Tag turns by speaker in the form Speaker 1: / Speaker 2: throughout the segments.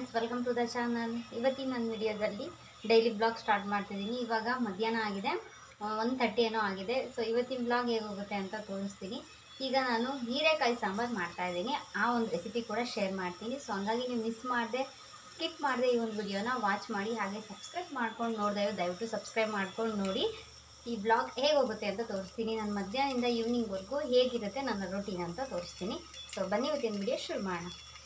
Speaker 1: Friends welcome to the channel ಇವತ್ತಿನ ನನ್ನ ವಿಡಿಯೋದಲ್ಲಿ ಡೈಲಿ ಬ್ಲಾಗ್ ಸ್ಟಾರ್ಟ್ ಮಾಡ್ತಿದ್ದೀನಿ ಇವಾಗ ಮಧ್ಯಾಹ್ನ ಆಗಿದೆ ಒನ್ ತರ್ಟಿ ಏನೋ ಆಗಿದೆ ಸೊ ಇವತ್ತಿನ ಬ್ಲಾಗ್ ಹೇಗೆ ಹೋಗುತ್ತೆ ಅಂತ ತೋರಿಸ್ತೀನಿ ಈಗ ನಾನು ಹೀರೆಕಾಯಿ ಸಾಂಬಾರು ಮಾಡ್ತಾ ಇದ್ದೀನಿ ಆ ಒಂದು ರೆಸಿಪಿ ಕೂಡ ಶೇರ್ ಮಾಡ್ತೀನಿ ಸೊ ಹಂಗಾಗಿ ನೀವು ಮಿಸ್ ಮಾಡದೆ ಸ್ಕಿಪ್ ಮಾಡದೆ ಈ ಒಂದು ವಿಡಿಯೋನ ವಾಚ್ ಮಾಡಿ ಹಾಗೆ ಸಬ್ಸ್ಕ್ರೈಬ್ ಮಾಡ್ಕೊಂಡು ನೋಡಿದೆ ದಯವಿಟ್ಟು ಸಬ್ಸ್ಕ್ರೈಬ್ ಮಾಡ್ಕೊಂಡು ನೋಡಿ ಈ ಬ್ಲಾಗ್ ಹೇಗೆ ಹೋಗುತ್ತೆ ಅಂತ ತೋರಿಸ್ತೀನಿ ನಾನು ಮಧ್ಯಾಹ್ನದಿಂದ ಈವ್ನಿಂಗ್ವರೆಗೂ ಹೇಗಿರುತ್ತೆ ನನ್ನ ರೊಟೀನ್ ಅಂತ ತೋರಿಸ್ತೀನಿ ಸೊ ಬನ್ನಿ ಇವತ್ತಿನ ವಿಡಿಯೋ ಶುರು ಮಾಡೋಣ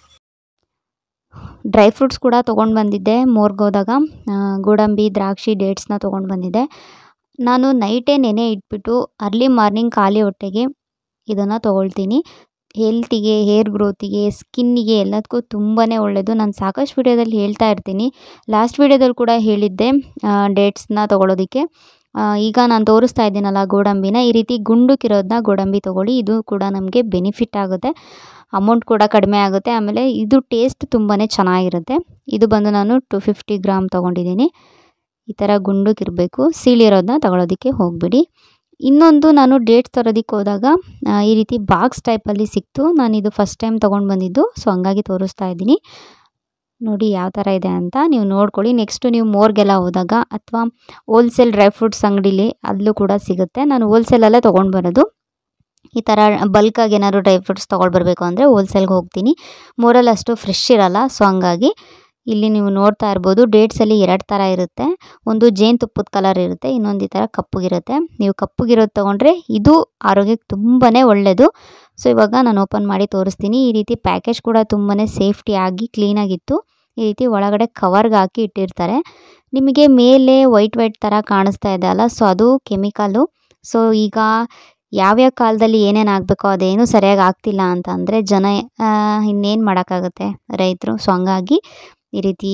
Speaker 2: ಡ್ರೈ ಫ್ರೂಟ್ಸ್ ಕೂಡ ತೊಗೊಂಡು ಬಂದಿದ್ದೆ ಮೋರ್ಗೋದಾಗ ಗೋಡಂಬಿ ದ್ರಾಕ್ಷಿ ಡೇಟ್ಸ್ನ ತೊಗೊಂಡು ಬಂದಿದ್ದೆ ನಾನು ನೈಟೇ ನೆನೆ ಇಟ್ಬಿಟ್ಟು ಅರ್ಲಿ ಮಾರ್ನಿಂಗ್ ಖಾಲಿ ಹೊಟ್ಟೆಗೆ ಇದನ್ನು ತೊಗೊಳ್ತೀನಿ ಹೆಲ್ತಿಗೆ ಹೇರ್ ಗ್ರೋತಿಗೆ ಸ್ಕಿನ್ನಿಗೆ ಎಲ್ಲದಕ್ಕೂ ತುಂಬಾ ಒಳ್ಳೆಯದು ನಾನು ಸಾಕಷ್ಟು ವಿಡಿಯೋದಲ್ಲಿ ಹೇಳ್ತಾ ಇರ್ತೀನಿ ಲಾಸ್ಟ್ ವಿಡಿಯೋದಲ್ಲಿ ಕೂಡ ಹೇಳಿದ್ದೆ ಡೇಟ್ಸ್ನ ತೊಗೊಳೋದಕ್ಕೆ ಆ, ಈಗ ನಾನು ತೋರಿಸ್ತಾ ಇದ್ದೀನಲ್ಲ ಗೋಡಂಬಿನ ಈ ರೀತಿ ಗುಂಡುಕಿರೋದನ್ನ ಗೋಡಂಬಿ ತೊಗೊಳ್ಳಿ ಇದು ಕೂಡ ನಮಗೆ ಬೆನಿಫಿಟ್ ಆಗುತ್ತೆ ಅಮೌಂಟ್ ಕೂಡ ಕಡಿಮೆ ಆಗುತ್ತೆ ಆಮೇಲೆ ಇದು ಟೇಸ್ಟ್ ತುಂಬಾ ಚೆನ್ನಾಗಿರುತ್ತೆ ಇದು ಬಂದು ನಾನು ಟು ಫಿಫ್ಟಿ ಗ್ರಾಮ್ ತೊಗೊಂಡಿದ್ದೀನಿ ಈ ಥರ ಗುಂಡುಕಿರಬೇಕು ಸೀಳಿರೋದನ್ನ ತಗೊಳ್ಳೋದಕ್ಕೆ ಹೋಗ್ಬಿಡಿ ಇನ್ನೊಂದು ನಾನು ಡೇಟ್ಸ್ ತರೋದಕ್ಕೆ ಹೋದಾಗ ಆ, ಈ ರೀತಿ ಬಾಕ್ಸ್ ಟೈಪಲ್ಲಿ ಸಿಕ್ತು ನಾನು ಇದು ಫಸ್ಟ್ ಟೈಮ್ ತೊಗೊಂಡು ಬಂದಿದ್ದು ಸೊ ಹಂಗಾಗಿ ತೋರಿಸ್ತಾ ಇದ್ದೀನಿ ನೋಡಿ ಯಾವ ಥರ ಇದೆ ಅಂತ ನೀವು ನೋಡ್ಕೊಳ್ಳಿ ನೆಕ್ಸ್ಟು ನೀವು ಮೋರ್ಗೆಲ್ಲ ಹೋದಾಗ ಅಥವಾ ಹೋಲ್ಸೇಲ್ ಡ್ರೈ ಫ್ರೂಟ್ಸ್ ಅಂಗಡಿಲಿ ಅಲ್ಲೂ ಕೂಡ ಸಿಗುತ್ತೆ ನಾನು ಹೋಲ್ಸೇಲಲ್ಲೇ ತೊಗೊಂಡು ಬರೋದು ಈ ಥರ ಬಲ್ಕಾಗಿ ಏನಾದ್ರು ಡ್ರೈ ಫ್ರೂಟ್ಸ್ ತೊಗೊಳ್ಬರ್ಬೇಕು ಅಂದರೆ ಹೋಲ್ಸೇಲ್ಗೆ ಹೋಗ್ತೀನಿ ಮೋರಲ್ಲಿ ಅಷ್ಟು ಫ್ರೆಶ್ ಇರಲ್ಲ ಸೊ ಹಂಗಾಗಿ ಇಲ್ಲಿ ನೀವು ನೋಡ್ತಾ ಇರ್ಬೋದು ಡೇಟ್ಸಲ್ಲಿ ಎರಡು ಥರ ಇರುತ್ತೆ ಒಂದು ಜೇನುತುಪ್ಪದ ಕಲರ್ ಇರುತ್ತೆ ಇನ್ನೊಂದು ಈ ಥರ ಕಪ್ಪಗಿರುತ್ತೆ ನೀವು ಕಪ್ಪಗಿರೋದು ತೊಗೊಂಡ್ರೆ ಇದು ಆರೋಗ್ಯಕ್ಕೆ ತುಂಬಾ ಒಳ್ಳೆಯದು ಸೊ ಇವಾಗ ನಾನು ಓಪನ್ ಮಾಡಿ ತೋರಿಸ್ತೀನಿ ಈ ರೀತಿ ಪ್ಯಾಕೇಜ್ ಕೂಡ ತುಂಬಾ ಸೇಫ್ಟಿಯಾಗಿ ಕ್ಲೀನಾಗಿತ್ತು ಈ ರೀತಿ ಒಳಗಡೆ ಕವರ್ಗೆ ಹಾಕಿ ಇಟ್ಟಿರ್ತಾರೆ ನಿಮಗೆ ಮೇಲೆ ವೈಟ್ ವೈಟ್ ಥರ ಕಾಣಿಸ್ತಾ ಇದೆ ಅಲ್ಲ ಸೊ ಅದು ಕೆಮಿಕಲ್ಲು ಸೊ ಈಗ ಯಾವ್ಯಾವ ಕಾಲದಲ್ಲಿ ಏನೇನು ಆಗಬೇಕೋ ಅದೇನು ಸರಿಯಾಗಿ ಆಗ್ತಿಲ್ಲ ಅಂತ ಅಂದರೆ ಜನ ಇನ್ನೇನು ಮಾಡೋಕ್ಕಾಗುತ್ತೆ ರೈತರು ಸೊ ಹಂಗಾಗಿ ಈ ರೀತಿ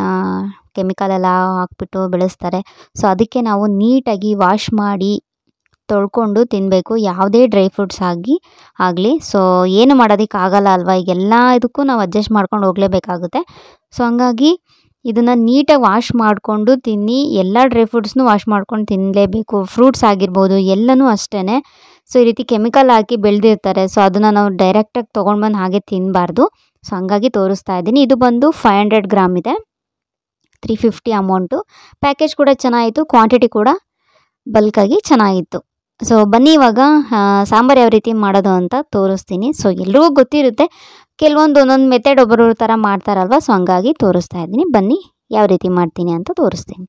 Speaker 2: ಕೆಮಿಕಲ್ ಎಲ್ಲ ಹಾಕ್ಬಿಟ್ಟು ಬೆಳೆಸ್ತಾರೆ ಸೊ ಅದಕ್ಕೆ ನಾವು ನೀಟಾಗಿ ವಾಶ್ ಮಾಡಿ ತೊಳ್ಕೊಂಡು ತಿನ್ನಬೇಕು ಯಾವುದೇ ಡ್ರೈ ಫ್ರೂಟ್ಸ್ ಆಗಿ ಆಗಲಿ ಸೊ ಏನು ಮಾಡೋದಕ್ಕೆ ಆಗಲ್ಲ ಅಲ್ವಾ ಈಗ ಎಲ್ಲ ಇದಕ್ಕೂ ನಾವು ಅಡ್ಜಸ್ಟ್ ಮಾಡ್ಕೊಂಡು ಹೋಗಲೇಬೇಕಾಗುತ್ತೆ ಸೊ ಹಂಗಾಗಿ ಇದನ್ನು ನೀಟಾಗಿ ವಾಶ್ ಮಾಡಿಕೊಂಡು ತಿನ್ನಿ ಎಲ್ಲ ಡ್ರೈ ಫ್ರೂಟ್ಸ್ನೂ ವಾಶ್ ಮಾಡ್ಕೊಂಡು ತಿನ್ನಲೇಬೇಕು ಫ್ರೂಟ್ಸ್ ಆಗಿರ್ಬೋದು ಎಲ್ಲನೂ ಅಷ್ಟೇ ಸೊ ಈ ರೀತಿ ಕೆಮಿಕಲ್ ಹಾಕಿ ಬೆಳೆದಿರ್ತಾರೆ ಸೊ ಅದನ್ನು ನಾವು ಡೈರೆಕ್ಟಾಗಿ ತೊಗೊಂಡು ಬಂದು ಹಾಗೆ ತಿನ್ನಬಾರ್ದು ಸೊ ಹಂಗಾಗಿ ತೋರಿಸ್ತಾ ಇದ್ದೀನಿ ಇದು ಬಂದು ಫೈವ್ ಹಂಡ್ರೆಡ್ ಗ್ರಾಮ್ ಇದೆ ತ್ರೀ ಫಿಫ್ಟಿ ಅಮೌಂಟು ಪ್ಯಾಕೇಜ್ ಕೂಡ ಚೆನ್ನಾಗಿತ್ತು ಕ್ವಾಂಟಿಟಿ ಕೂಡ ಬಲ್ಕಾಗಿ ಚೆನ್ನಾಗಿತ್ತು ಸೊ ಬನ್ನಿ ಇವಾಗ ಆ, ಸಾಂಬಾರು ಯಾವ ರೀತಿ ಮಾಡೋದು ಅಂತ ತೋರಿಸ್ತೀನಿ ಸೊ ಎಲ್ರಿಗೂ ಗೊತ್ತಿರುತ್ತೆ ಕೆಲವೊಂದು ಒಂದೊಂದು ಮೆಥಡ್ ಒಬ್ಬರು ಥರ ಮಾಡ್ತಾರಲ್ವ ಸೊ ಹಂಗಾಗಿ ತೋರಿಸ್ತಾ ಇದ್ದೀನಿ ಬನ್ನಿ ಯಾವ ರೀತಿ ಮಾಡ್ತೀನಿ ಅಂತ ತೋರಿಸ್ತೀನಿ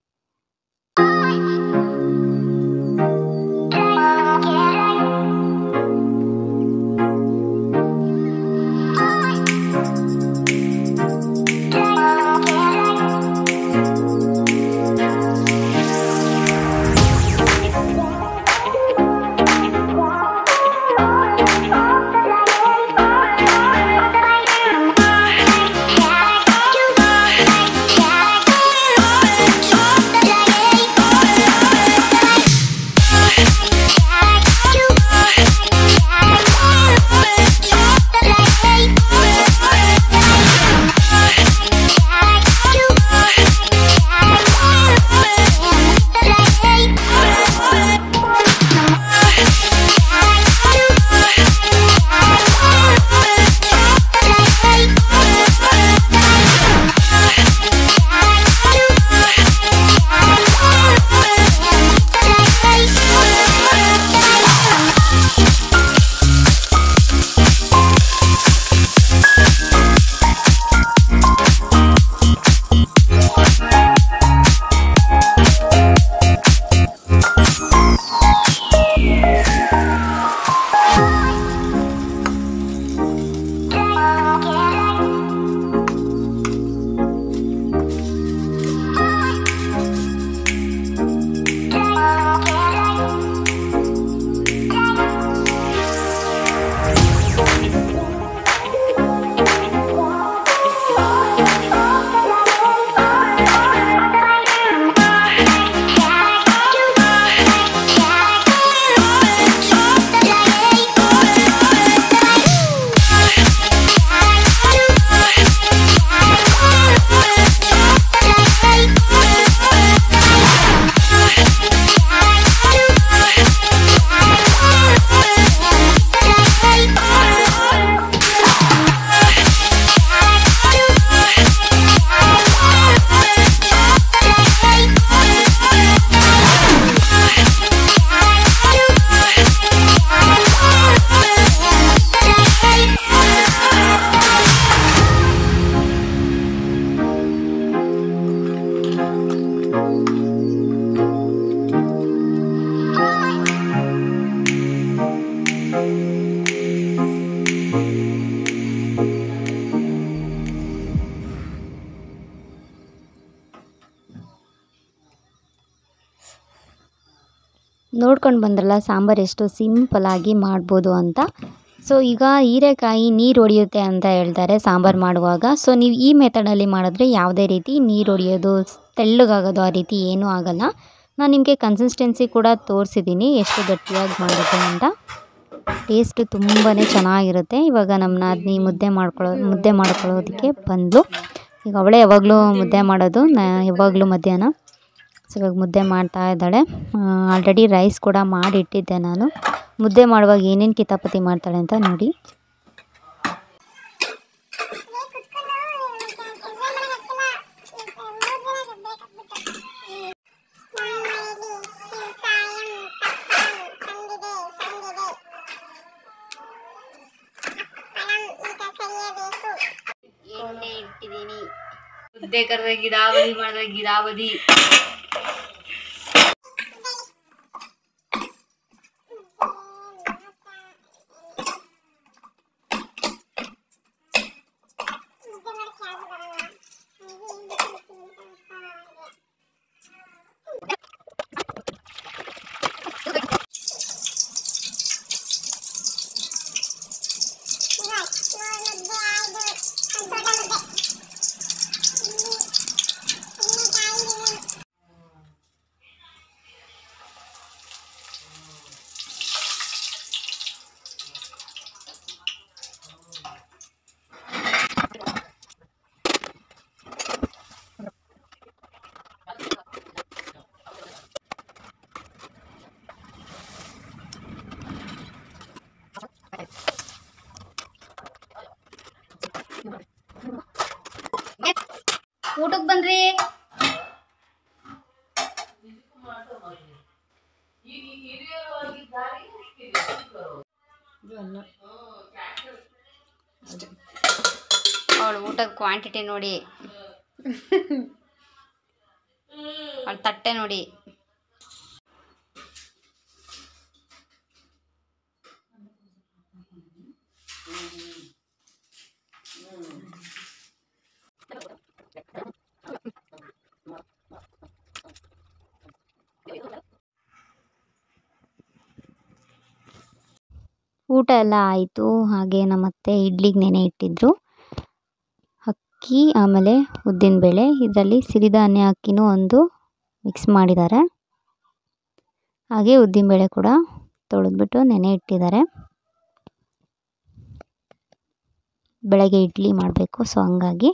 Speaker 3: Yeah.
Speaker 2: ನೋಡ್ಕೊಂಡು ಬಂದ್ರಲ್ಲ ಸಾಂಬಾರು ಎಷ್ಟು ಸಿಂಪಲಾಗಿ ಮಾಡ್ಬೋದು ಅಂತ ಸೊ ಈಗ ಹೀರೆಕಾಯಿ ನೀರು ಹೊಡೆಯುತ್ತೆ ಅಂತ ಹೇಳ್ತಾರೆ ಸಾಂಬಾರು ಮಾಡುವಾಗ ಸೊ ನೀವು ಈ ಮೆಥಡಲ್ಲಿ ಮಾಡಿದ್ರೆ ಯಾವುದೇ ರೀತಿ ನೀರು ಹೊಡೆಯೋದು ತೆಳ್ಳಗಾಗೋದು ಆ ರೀತಿ ಏನೂ ಆಗಲ್ಲ ನಾನು ನಿಮಗೆ ಕನ್ಸಿಸ್ಟೆನ್ಸಿ ಕೂಡ ತೋರಿಸಿದ್ದೀನಿ ಎಷ್ಟು ಗಟ್ಟಿಯಾಗಿ ಮಾಡಿದೆ ಅಂತ ಟೇಸ್ಟ್ ತುಂಬಾ ಚೆನ್ನಾಗಿರುತ್ತೆ ಇವಾಗ ನಮ್ಮ ನಾದಿನಿ ಮುದ್ದೆ ಮಾಡ್ಕೊಳ್ಳೋ ಮುದ್ದೆ ಮಾಡ್ಕೊಳ್ಳೋದಕ್ಕೆ ಬಂದು ಈಗ ಅವಳೇ ಯಾವಾಗಲೂ ಮುದ್ದೆ ಮಾಡೋದು ನಾ ಯಾವಾಗಲೂ ಮಧ್ಯಾಹ್ನ ಸೊ ಇವಾಗ ಮುದ್ದೆ ಮಾಡ್ತಾ ಇದ್ದಾಳೆ ಆಲ್ರೆಡಿ ರೈಸ್ ಕೂಡ ಮಾಡಿಟ್ಟಿದ್ದೆ ನಾನು ಮುದ್ದೆ ಮಾಡುವಾಗ ಏನೇನು ಕಿತಾಪತಿ ಮಾಡ್ತಾಳೆ ಅಂತ ನೋಡಿ
Speaker 1: ಎಣ್ಣೆ ಇಟ್ಟಿದ್ದೀನಿ ಮುದ್ದೆ ಕರೆದ ಗಿರಾವದಿ ಮಾಡಿದ್ರೆ ಗಿರಾವದಿ ಊಟಕ್ಕೆ ಬನ್ರಿ ಅವಳು ಊಟದ ಕ್ವಾಂಟಿಟಿ ನೋಡಿ ಅವಳ ತಟ್ಟೆ ನೋಡಿ
Speaker 2: ಊಟ ಎಲ್ಲ ಆಯಿತು ಹಾಗೆ ನಮ್ಮತ್ತೆ ಇಡ್ಲಿಗೆ ನೆನೆ ಇಟ್ಟಿದ್ರು ಅಕ್ಕಿ ಆಮೇಲೆ ಉದ್ದಿನಬೇಳೆ ಇದರಲ್ಲಿ ಸಿರಿಧಾನ್ಯ ಅಕ್ಕಿನೂ ಒಂದು ಮಿಕ್ಸ್ ಮಾಡಿದ್ದಾರೆ ಹಾಗೆ ಉದ್ದಿನಬೇಳೆ ಕೂಡ ತೊಳೆದ್ಬಿಟ್ಟು ನೆನೆ ಇಟ್ಟಿದ್ದಾರೆ ಬೆಳಗ್ಗೆ ಇಡ್ಲಿ ಮಾಡಬೇಕು ಸೊ ಹಂಗಾಗಿ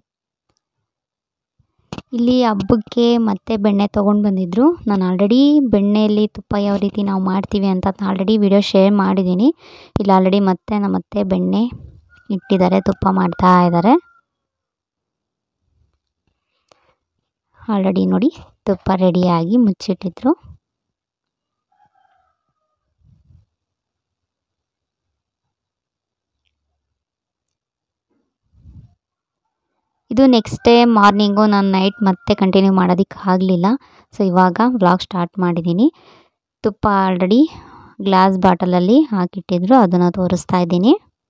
Speaker 2: ಇಲ್ಲಿ ಹಬ್ಬಕ್ಕೆ ಮತ್ತೆ ಬೆಣ್ಣೆ ತೊಗೊಂಡು ಬಂದಿದ್ದರು ನಾನು ಆಲ್ರೆಡಿ ಬೆಣ್ಣೆಯಲ್ಲಿ ತುಪ್ಪ ಯಾವ ರೀತಿ ನಾವು ಮಾಡ್ತೀವಿ ಅಂತ ಆಲ್ರೆಡಿ ವಿಡಿಯೋ ಶೇರ್ ಮಾಡಿದ್ದೀನಿ ಇಲ್ಲಿ ಆಲ್ರೆಡಿ ಮತ್ತೆ ನಮ್ಮ ಅತ್ತೆ ಬೆಣ್ಣೆ ಇಟ್ಟಿದ್ದಾರೆ ತುಪ್ಪ ಮಾಡ್ತಾ ಇದ್ದಾರೆ ಆಲ್ರೆಡಿ ನೋಡಿ ತುಪ್ಪ ರೆಡಿಯಾಗಿ ಮುಚ್ಚಿಟ್ಟಿದ್ರು ಇದು ನೆಕ್ಸ್ಟ್ ಡೇ ಮಾರ್ನಿಂಗು ನಾನು ನೈಟ್ ಮತ್ತೆ ಕಂಟಿನ್ಯೂ ಮಾಡೋದಕ್ಕೆ ಆಗಲಿಲ್ಲ ಸೊ ಇವಾಗ ವ್ಲಾಗ್ ಸ್ಟಾರ್ಟ್ ಮಾಡಿದ್ದೀನಿ ತುಪ್ಪ ಆಲ್ರೆಡಿ ಗ್ಲಾಸ್ ಬಾಟಲಲ್ಲಿ ಹಾಕಿಟ್ಟಿದ್ರು ಅದನ್ನು ತೋರಿಸ್ತಾ ಇದ್ದೀನಿ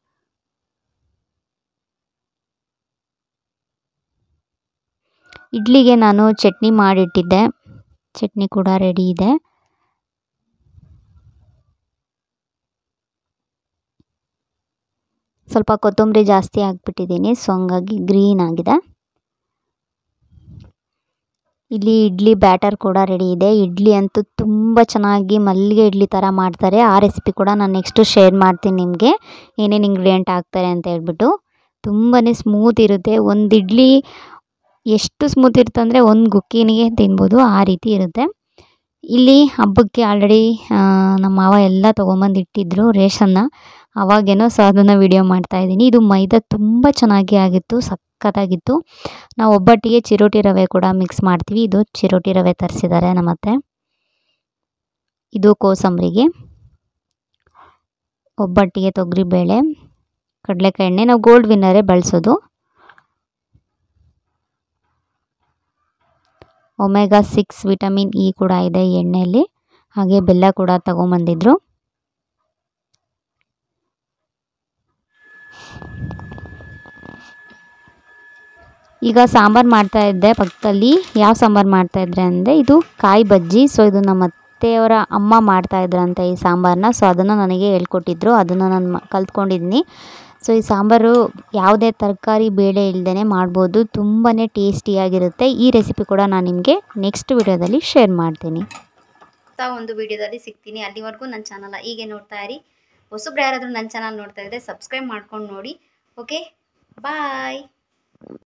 Speaker 2: ಇಡ್ಲಿಗೆ ನಾನು ಚಟ್ನಿ ಮಾಡಿಟ್ಟಿದ್ದೆ ಚಟ್ನಿ ಕೂಡ ರೆಡಿ ಇದೆ ಸ್ವಲ್ಪ ಕೊತ್ತಂಬರಿ ಜಾಸ್ತಿ ಹಾಕ್ಬಿಟ್ಟಿದ್ದೀನಿ ಸೊ ಹಂಗಾಗಿ ಗ್ರೀನ್ ಆಗಿದೆ ಇಲ್ಲಿ ಇಡ್ಲಿ ಬ್ಯಾಟರ್ ಕೂಡ ರೆಡಿ ಇದೆ ಇಡ್ಲಿ ಅಂತೂ ತುಂಬ ಚೆನ್ನಾಗಿ ಮಲ್ಲಿಗೆ ಇಡ್ಲಿ ಥರ ಮಾಡ್ತಾರೆ ಆ ರೆಸಿಪಿ ಕೂಡ ನಾನು ನೆಕ್ಸ್ಟು ಶೇರ್ ಮಾಡ್ತೀನಿ ನಿಮಗೆ ಏನೇನು ಇಂಗ್ರೀಡಿಯೆಂಟ್ ಹಾಕ್ತಾರೆ ಅಂತ ಹೇಳ್ಬಿಟ್ಟು ತುಂಬಾ ಸ್ಮೂತ್ ಇರುತ್ತೆ ಒಂದು ಇಡ್ಲಿ ಎಷ್ಟು ಸ್ಮೂತ್ ಇರುತ್ತೆ ಅಂದರೆ ಒಂದು ಗುಕ್ಕಿನಿಗೆ ತಿನ್ಬೋದು ಆ ರೀತಿ ಇರುತ್ತೆ ಇಲ್ಲಿ ಹಬ್ಬಕ್ಕೆ ಆಲ್ರೆಡಿ ನಮ್ಮ ಮಾವ ಎಲ್ಲ ತೊಗೊಂಬಂದು ಇಟ್ಟಿದ್ರು ರೇಷನ್ನ ಅವಾಗೇನೋ ಸೊ ಅದನ್ನು ವಿಡಿಯೋ ಮಾಡ್ತಾಯಿದ್ದೀನಿ ಇದು ಮೈದಾ ತುಂಬ ಚೆನ್ನಾಗಿ ಆಗಿತ್ತು ಸಖತ್ತಾಗಿತ್ತು ನಾವು ಒಬ್ಬಟ್ಟಿಗೆ ಚಿರೋಟಿ ರವೆ ಕೂಡ ಮಿಕ್ಸ್ ಮಾಡ್ತೀವಿ ಇದು ಚಿರೋಟಿ ರವೆ ತರಿಸಿದ್ದಾರೆ ನಮ್ಮತ್ತೆ ಇದು ಕೋಸಂಬರಿಗೆ ಒಬ್ಬಟ್ಟಿಗೆ ತೊಗರಿಬೇಳೆ ಕಡಲೆಕಾಯಿ ಎಣ್ಣೆ ನಾವು ಗೋಲ್ಡ್ ವಿನ್ನರೇ ಬಳಸೋದು ಒಮೆಗಾ ಸಿಕ್ಸ್ ವಿಟಮಿನ್ ಇ ಕೂಡ ಇದೆ ಈ ಎಣ್ಣೆಯಲ್ಲಿ ಹಾಗೆ ಬೆಲ್ಲ ಕೂಡ ತಗೊಂಬಂದಿದ್ರು ಈಗ ಸಾಂಬಾರು ಮಾಡ್ತಾ ಇದ್ದೆ ಪಕ್ಕದಲ್ಲಿ ಯಾವ ಸಾಂಬಾರು ಮಾಡ್ತಾ ಇದ್ರೆ ಅಂದರೆ ಇದು ಕಾಯಿ ಬಜ್ಜಿ ಸೊ ಇದು ನಮ್ಮ ಅತ್ತೆಯವರ ಅಮ್ಮ ಮಾಡ್ತಾ ಇದ್ರಂತೆ ಈ ಸಾಂಬಾರನ್ನ ಸೊ ಅದನ್ನು ನನಗೆ ಹೇಳ್ಕೊಟ್ಟಿದ್ರು ಅದನ್ನು ನಾನು ಮ ಕಲ್ತ್ಕೊಂಡಿದ್ದೀನಿ ಸೊ ಈ ಸಾಂಬಾರು ಯಾವುದೇ ತರಕಾರಿ ಬೇಳೆ ಇಲ್ಲದೇ ಮಾಡ್ಬೋದು ತುಂಬಾ ಟೇಸ್ಟಿಯಾಗಿರುತ್ತೆ ಈ ರೆಸಿಪಿ ಕೂಡ ನಾನು ನಿಮಗೆ ನೆಕ್ಸ್ಟ್ ವಿಡಿಯೋದಲ್ಲಿ ಶೇರ್ ಮಾಡ್ತೀನಿ
Speaker 1: ಹೊಸ ಒಂದು ವಿಡಿಯೋದಲ್ಲಿ ಸಿಗ್ತೀನಿ ಅಲ್ಲಿವರೆಗೂ ನನ್ನ ಚಾನಲ್ ಹೀಗೆ ನೋಡ್ತಾ ಇರಿ ಹೊಸಬ್ರು ಯಾರಾದರೂ ನನ್ನ ಚಾನಲ್ ನೋಡ್ತಾ ಇದ್ದರೆ ಸಬ್ಸ್ಕ್ರೈಬ್ ಮಾಡ್ಕೊಂಡು ನೋಡಿ ಓಕೆ ಬಾಯ್